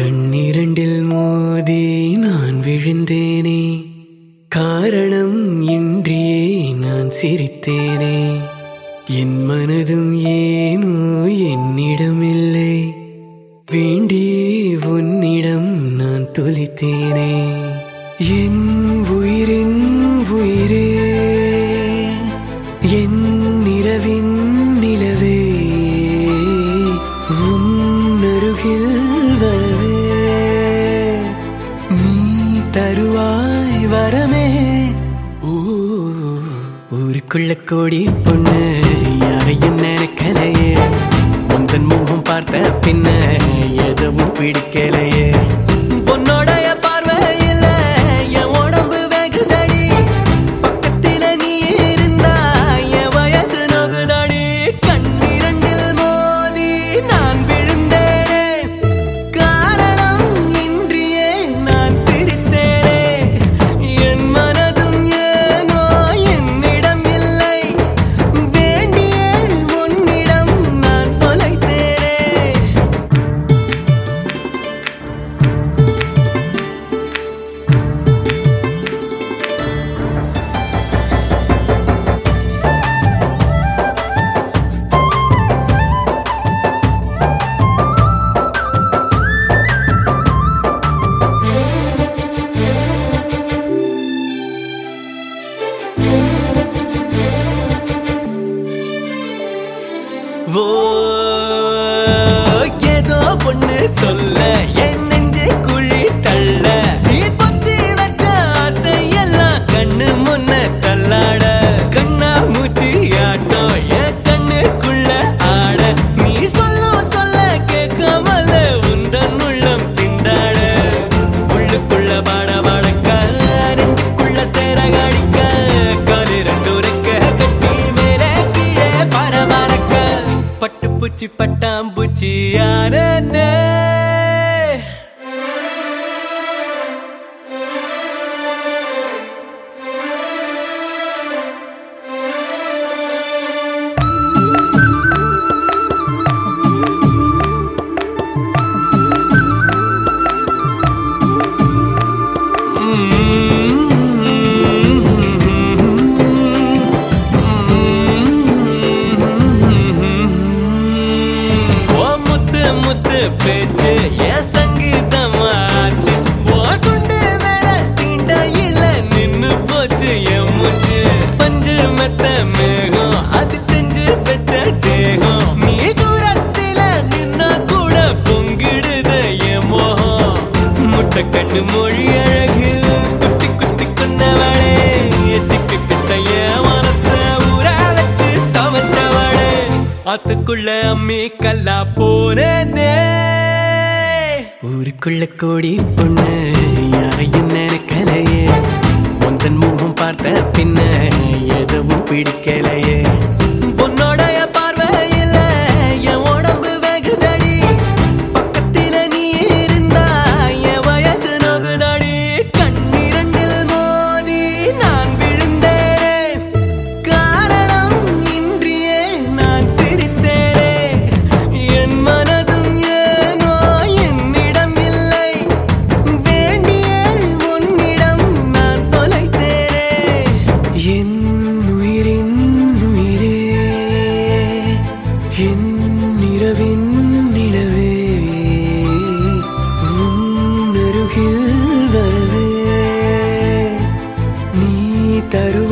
கண்ணிரண்டில் மோதி நான் விழுந்தேனே காரணம் இன்றியே நான் சிரித்தேனே என் மனதும் ஏனோ என்னிடமில்லை வேண்டியே உன்னிடம் நான் தொலைத்தேனே என் உயிரின் உயிரே என் நிறவின் நிலவே உன் அருகில் வரவே நீ தருவாய் வரமே ஊ, ஊருக்குள்ள கோடி பொண்ணு யாரையும் நினைக்கலையே உந்தன் முகம் பார்த்த பின்ன எதுவும் பிடிக்கலையே உன்னோடைய பார்வையில என் உடம்பு வெகுதடி பக்கத்தில நீ இருந்தா என் வயசு நகுதடி கண்ணிரண்டில் மோதி நான் விழுந்தேனே காரணம் இன்றியே நான் சிரித்தேனே என் மனதும் ஏனோ என்னிடம் இல்லை வேண்டிய உன்னிடம் நான் தொலைத்தேனே ஓ ஏதோ பொண்ணு சொல்ல என் நெஞ்சு குழி தள்ள நீ பொத்தி வச்ச ஆசையெல்லாம் கண்ணு முன்ன தள்ளாட கண்ணா மூச்சு ஆட்டம் என் கண்ணுக்குள்ள ஆட நீ சொல்ல சொல்ல கேட்காமல உந்தன் உள்ளம் திண்டாட உள்ளுக்குள்ள பாட பாடக்க நெஞ்சுக்குள்ள சேர காடிக்க காலு ரெண்டு ரெக்க கட்டி மேலே கீழே பரமரக்க பட்டு பூச்சி பட்டாம்பூச்சி யாரே ஓ முத்து முத்து பேச்சு என் சங்கீதமாச்சு ஓ சுண்டு வேற தீண்ட இல்ல நின்னு போச்சு என் மூச்சு பஞ்சு மெத்த மேகம் அது செஞ்சு பெற்ற தேகம் நீ தூரத்தில நின்னா கூட பொங்கிடுது என் மோகம் முட்டை கண்ணு மொழி அழகு குத்தி குத்தி கொண்டவளே சிக்கு கிட்ட என் மனச ஊற வச்சு தவற்றவளே ஆத்துக்குள்ள அம்மி கல்லா போனே ஊருக்குள்ள கோடி பொண்ணு யாரையும் நினைக்கலையே உந்தன் முகம் பார்த்த பின்ன எதுவும் பிடிக்கலையே உன்னோடைய பார்வையில என் உடம்பு வெகுதடி பக்கத்தில நீ இருந்தா என் வயசு நகுதடி கண்ணிரண்டில் மோதி நான் விழுந்தேன் காரணம் இன்றியே நான் சிரித்தேனே என் மனதும் ஏனோ என்னிடம் இல்லை வேண்டிய உன்னிடம் நான் தொலைத்தேனே என் உயிரின் உயிரே என் நிறவின் நிலவே உன் அருகில் வரவே நீ தரு